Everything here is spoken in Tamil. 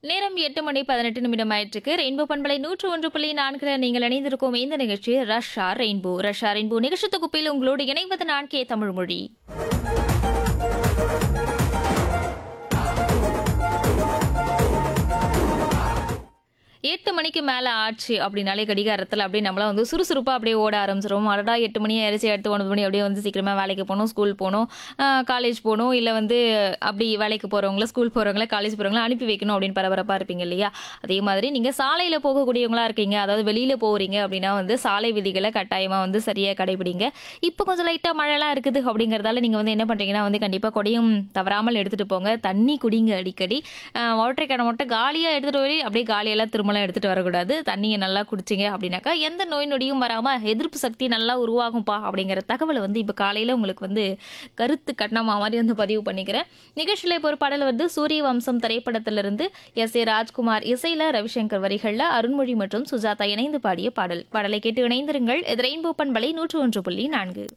நேரம் எட்டு மணி பதினெட்டு நிமிடம் ஆயிற்றுக்கு ரெயின்போ பண்பலை நூற்று ஒன்று புள்ளி நான்குல நீங்கள் இணைந்திருக்கும் இந்த நிகழ்ச்சி ரஷ்யா ரெயின்போ ரஷ்யா ரெயின்போ நிகழ்ச்சி தொகுப்பில் உங்களோடு இணைவது நான் கே தமிழ்மொழி எட்டு மணிக்கு மேலே ஆச்சு அப்படின்னாலே கடிகாரத்தில் அப்படியே நம்மளாம் வந்து சுறுசுறுப்பாக அப்படியே ஓட ஆரம்பிச்சிரும் அடடா எட்டு மணி ஆயிடுச்சு எட்டு ஒன்பது மணி அப்படியே வந்து சீக்கிரமாக வேலைக்கு போகணும் ஸ்கூல் போகணும் காலேஜ் போகணும் இல்லை வந்து அப்படி வேலைக்கு போகிறவங்கள ஸ்கூல் போகிறவங்கள காலேஜ் போகிறவங்கள அனுப்பி வைக்கணும் அப்படின்னு பரபரப்பாக இருப்பீங்க இல்லையா அதே மாதிரி நீங்கள் சாலையில் போகக்கூடியவங்களா இருக்கீங்க அதாவது வெளியில் போகிறீங்க அப்படின்னா வந்து சாலை விதிகளை கட்டாயமாக வந்து சரியாக கடைபிடிங்க இப்போ கொஞ்சம் லைட்டாக மழைலாம் இருக்குது அப்படிங்கிறதால நீங்கள் வந்து என்ன பண்ணுறீங்கன்னா வந்து கண்டிப்பாக கொடையும் தவறாமல் எடுத்துகிட்டு போங்க தண்ணி குடிங்க அடிக்கடி வாட்டர் கேனை மட்டும் காலியாக எடுத்துகிட்டு போய் அப்படியே காலியெல்லாம் திரும்பலாம் எடுத்துகிட்டு வரக்கூடாது தண்ணியை நல்லா குடிச்சிங்க அப்படின்னாக்கா எந்த நோய் நொடியும் வராமல் எதிர்ப்பு சக்தி நல்லா உருவாகும்பா அப்படிங்கிற தகவலை வந்து இப்போ காலையில் உங்களுக்கு வந்து கருத்து கட்டணமா மாதிரி வந்து பதிவு பண்ணிக்கிறேன் நிகழ்ச்சியில் இப்போ ஒரு பாடல் வந்து சூரிய வம்சம் திரைப்படத்திலிருந்து எஸ் ஏ ராஜ்குமார் இசையில் ரவிசங்கர் வரிகளில் அருண்மொழி மற்றும் சுஜாதா இணைந்து பாடிய பாடல் பாடலை கேட்டு இணைந்திருங்கள் இது ரெயின்போ பண்பலை நூற்று ஒன்று புள்ளி நான்கு